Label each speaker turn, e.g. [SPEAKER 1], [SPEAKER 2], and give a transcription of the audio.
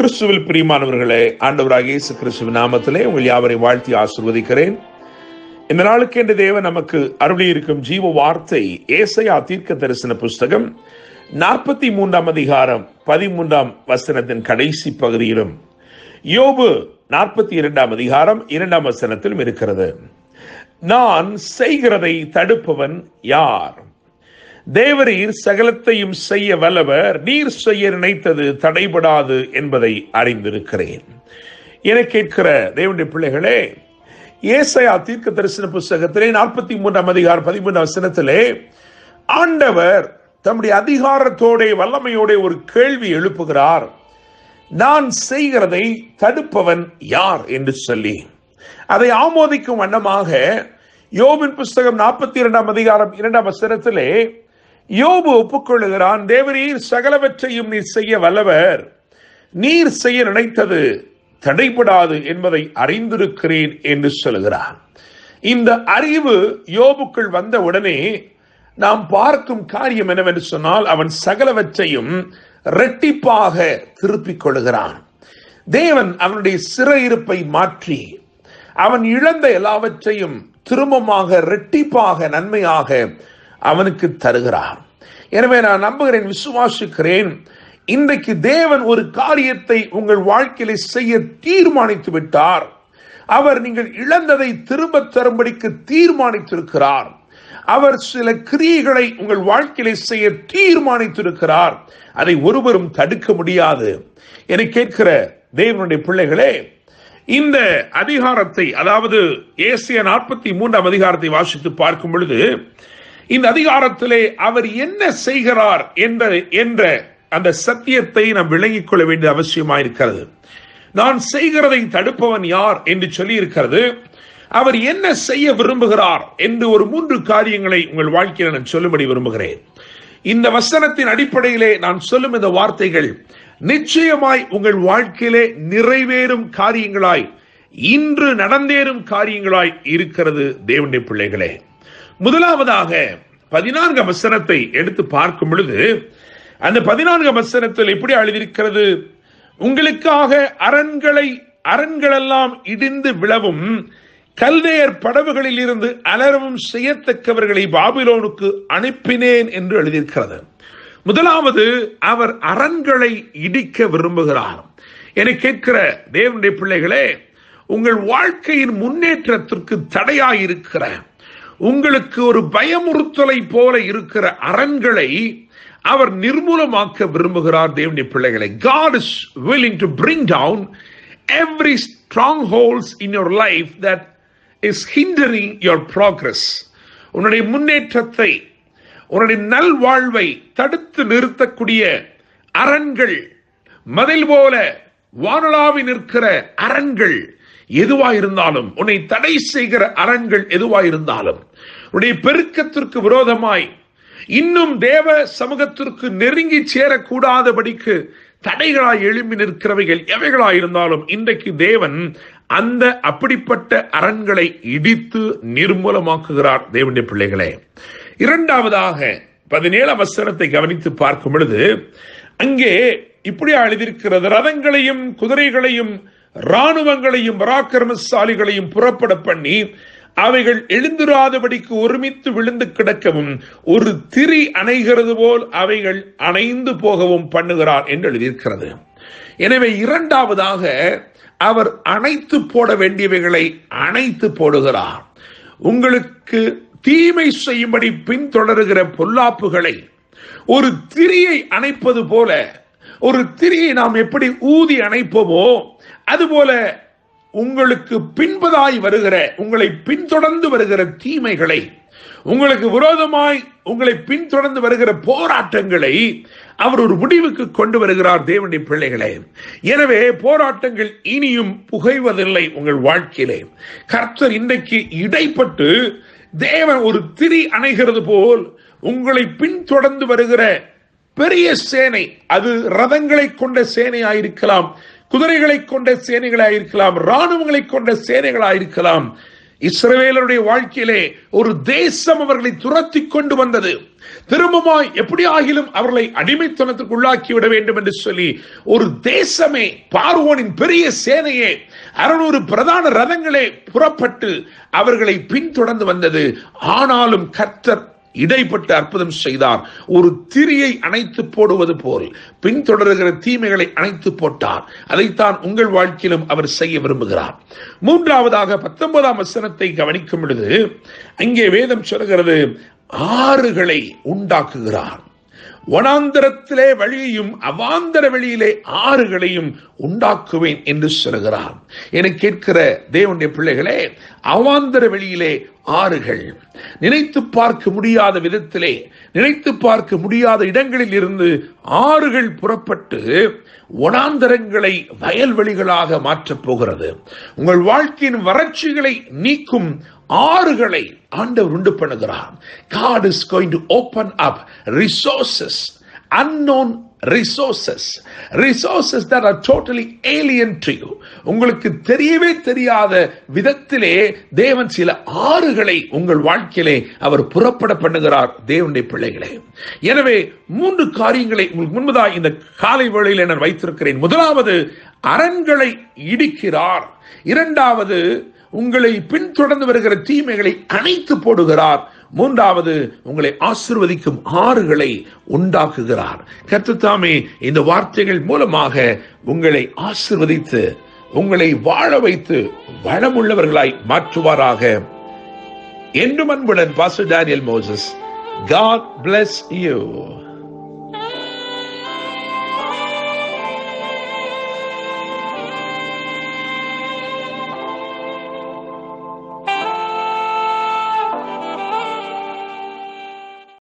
[SPEAKER 1] கிறிஸ்துவில் பிரியமானவர்களே ஆண்டவராக இயேசு கிறிஸ்துவ நாமத்திலே உங்கள் யாவரை வாழ்த்தி ஆசிர்வதிக்கிறேன் இந்த நாளுக்கு என்று தேவன் நமக்கு அருளி இருக்கும் ஜீவ வார்த்தை ஏசையா தீர்க்க தரிசன புஸ்தகம் நாற்பத்தி மூன்றாம் அதிகாரம் பதிமூன்றாம் வசனத்தின் கடைசி பகுதியிலும் யோபு நாற்பத்தி இரண்டாம் அதிகாரம் இரண்டாம் வசனத்திலும் இருக்கிறது நான் செய்கிறதை தடுப்பவன் யார் தேவரீர் சகலத்தையும் செய்ய வல்லவர் நீர் செய்ய நினைத்தது தடைபடாது என்பதை அறிந்திருக்கிறேன் என கேட்கிற தேவனுடைய பிள்ளைகளே ஏசையா தீர்க்க தரிசன புஸ்தகத்திலே நாற்பத்தி மூன்றாம் அதிகாரம் பதிமூன்றாம் வசனத்திலே ஆண்டவர் தம்முடைய அதிகாரத்தோட வல்லமையோட ஒரு கேள்வி எழுப்புகிறார் நான் செய்கிறதை தடுப்பவன் யார் என்று சொல்லி அதை ஆமோதிக்கும் வண்ணமாக யோபின் புஸ்தகம் நாற்பத்தி இரண்டாம் அதிகாரம் இரண்டாம் வசனத்திலே யோபு ஒப்புக்கொள்ளுகிறான் தேவரீர் சகலவற்றையும் நீர் செய்ய வல்லவர் நீர் செய்ய நினைத்தது தடைபடாது என்பதை அறிந்திருக்கிறேன் என்று சொல்கிறார் இந்த அறிவு யோபுக்குள் வந்த உடனே நாம் பார்க்கும் காரியம் என்னவென்று சொன்னால் அவன் சகலவற்றையும் ரெட்டிப்பாக திருப்பிக் கொள்கிறான் தேவன் அவனுடைய சிறையிருப்பை மாற்றி அவன் இழந்த எல்லாவற்றையும் திரும்பமாக ரெட்டிப்பாக நன்மையாக அவனுக்கு தருகிறார் எனவே நான் நம்புகிறேன் விசுவாசிக்கிறேன் இன்றைக்கு தேவன் ஒரு காரியத்தை உங்கள் வாழ்க்கையில செய்ய தீர்மானித்து விட்டார் அவர் நீங்கள் இழந்ததை திரும்ப தரும்படிக்கு தீர்மானித்திருக்கிறார் அவர் சில கிரியைகளை உங்கள் வாழ்க்கையில செய்ய தீர்மானித்திருக்கிறார் அதை ஒருவரும் தடுக்க முடியாது என கேட்கிற தேவனுடைய பிள்ளைகளே இந்த அதிகாரத்தை அதாவது ஏசிய நாற்பத்தி மூன்றாம் அதிகாரத்தை வாசித்து பார்க்கும் பொழுது இந்த அதிகாரத்திலே அவர் என்ன செய்கிறார் என்ற என்ற அந்த சத்தியத்தை நாம் விளங்கிக் கொள்ள வேண்டிய அவசியமாயிருக்கிறது நான் செய்கிறதை தடுப்பவன் யார் என்று சொல்லி இருக்கிறது அவர் என்ன செய்ய விரும்புகிறார் என்று ஒரு மூன்று காரியங்களை உங்கள் வாழ்க்கையில் நான் சொல்லும்படி விரும்புகிறேன் இந்த வசனத்தின் அடிப்படையிலே நான் சொல்லும் இந்த வார்த்தைகள் நிச்சயமாய் உங்கள் வாழ்க்கையிலே நிறைவேறும் காரியங்களாய் இன்று நடந்தேறும் காரியங்களாய் இருக்கிறது தேவனுடைய பிள்ளைகளே முதலாவதாக பதினான்கு வசனத்தை எடுத்து பார்க்கும் பொழுது அந்த பதினான்கு வசனத்தில் எப்படி எழுதியிருக்கிறது உங்களுக்காக அரண்களை அரண்களெல்லாம் இடிந்து விழவும் கல்தேயர் படவுகளில் இருந்து அலரவும் செய்யத்தக்கவர்களை பாபிலோனுக்கு அனுப்பினேன் என்று எழுதியிருக்கிறது முதலாவது அவர் அரண்களை இடிக்க விரும்புகிறார் என கேட்கிற தேவனுடைய பிள்ளைகளே உங்கள் வாழ்க்கையின் முன்னேற்றத்திற்கு தடையாயிருக்கிற உங்களுக்கு ஒரு பயமுறுத்தலை போல இருக்கிற அரண்களை அவர் நிர்மூலமாக்க விரும்புகிறார் தேவனுடைய பிள்ளைகளை God is willing to bring down every strongholds in your life that is hindering your progress உன்னுடைய முன்னேற்றத்தை உன்னுடைய நல்வாழ்வை தடுத்து நிறுத்தக்கூடிய அரண்கள் மதில் போல வானலாவி நிற்கிற அரண்கள் எதுவாயிருந்தாலும் உன்னை தடை செய்கிற அரண்கள் எதுவாயிருந்தாலும் உன்னுடைய பெருக்கத்திற்கு விரோதமாய் இன்னும் தேவ சமூகத்திற்கு நெருங்கி சேரக்கூடாதபடிக்கு தடைகளாய் எழும்பி நிற்கிறவைகள் எவைகளாயிருந்தாலும் இன்றைக்கு தேவன் அந்த அப்படிப்பட்ட அரண்களை இடித்து நிர்மூலமாக்குகிறார் தேவனுடைய பிள்ளைகளே இரண்டாவதாக பதினேழாம் வசனத்தை கவனித்து பார்க்கும் பொழுது அங்கே இப்படி எழுதியிருக்கிறது ரதங்களையும் குதிரைகளையும் இராணுவங்களையும் பராக்கிரமசாலிகளையும் புறப்பட பண்ணி அவைகள் எழுந்திராதபடிக்கு ஒருமித்து விழுந்து கிடக்கவும் ஒரு திரி அணைகிறது போல் அவைகள் அணைந்து போகவும் பண்ணுகிறார் என்று எழுதியிருக்கிறது எனவே இரண்டாவதாக அவர் அணைத்து போட வேண்டியவைகளை அணைத்து போடுகிறார் உங்களுக்கு தீமை செய்யும்படி பின்தொடருகிற பொல்லாப்புகளை ஒரு திரியை அணைப்பது போல ஒரு திரியை நாம் எப்படி ஊதி அணைப்போமோ அதுபோல உங்களுக்கு பின்பதாய் வருகிற உங்களை பின்தொடர்ந்து வருகிற தீமைகளை உங்களுக்கு விரோதமாய் உங்களை பின்தொடர்ந்து வருகிற போராட்டங்களை அவர் ஒரு முடிவுக்கு கொண்டு வருகிறார் தேவனுடைய பிள்ளைகளே எனவே போராட்டங்கள் இனியும் புகைவதில்லை உங்கள் வாழ்க்கையிலே கர்த்தர் இன்றைக்கு இடைப்பட்டு தேவன் ஒரு திரி அணைகிறது போல் உங்களை பின்தொடர்ந்து வருகிற பெரிய சேனை அது ரதங்களை கொண்ட சேனையாயிருக்கலாம் குதிரைகளை கொண்ட சேனைகளாயிருக்கலாம் இராணுவங்களை கொண்ட சேனைகளாயிருக்கலாம் இஸ்ரவேலருடைய வாழ்க்கையிலே ஒரு தேசம் அவர்களை துரத்தி கொண்டு வந்தது திரும்பமாய் எப்படி ஆகிலும் அவர்களை அடிமைத்தனத்துக்கு உள்ளாக்கி விட வேண்டும் என்று சொல்லி ஒரு தேசமே பார்வோனின் பெரிய சேனையே அறுநூறு பிரதான ரதங்களே புறப்பட்டு அவர்களை பின்தொடர்ந்து வந்தது ஆனாலும் கர்த்தர் இடைப்பட்டு அற்புதம் செய்தார் ஒரு திரியை அணைத்து போடுவது போல் பின்தொடர்கிற தீமைகளை அணைத்து போட்டார் அதைத்தான் உங்கள் வாழ்க்கையிலும் அவர் செய்ய விரும்புகிறார் மூன்றாவதாக பத்தொன்பதாம் வசனத்தை கவனிக்கும் பொழுது அங்கே வேதம் சொல்கிறது ஆறுகளை உண்டாக்குகிறார் வனாந்தரத்திலே வழியையும் அவாந்தர வெளியிலே ஆறுகளையும் உண்டாக்குவேன் என்று சொல்கிறார் என கேட்கிற தேவனுடைய பிள்ளைகளே அவாந்தர வெளியிலே ஆறுகள் நினைத்து பார்க்க முடியாத விதத்திலே நினைத்து பார்க்க முடியாத இடங்களில் இருந்து ஆறுகள் புறப்பட்டு வனாந்தரங்களை வயல்வெளிகளாக மாற்றப் போகிறது உங்கள் வாழ்க்கையின் வறட்சிகளை நீக்கும் ஆறுகளை ஆண்டவர் உண்டு பண்ணுகிறார் God is going to open up resources unknown resources resources that are totally alien to you உங்களுக்கு தெரியவே தெரியாத விதத்திலே தேவன் சில ஆறுகளை உங்கள் வாழ்க்கையிலே அவர் புறப்பட பண்ணுகிறார் தேவனுடைய பிள்ளைகளே எனவே மூன்று காரியங்களை உங்களுக்கு முன்பதாக இந்த காலை வேளையிலே நான் வைத்திருக்கிறேன் முதலாவது அரண்களை இடிக்கிறார் இரண்டாவது உங்களை பின்தொடர்ந்து வருகிற தீமைகளை அணைத்து போடுகிறார் மூன்றாவது உங்களை ஆசிர்வதிக்கும் ஆறுகளை உண்டாக்குகிறார் கர்த்தத்தாமே இந்த வார்த்தைகள் மூலமாக உங்களை ஆசிர்வதித்து உங்களை வாழ வைத்து வளமுள்ளவர்களாய் மாற்றுவாராக என்றும் அன்புடன் பாச Daniel Moses God bless you.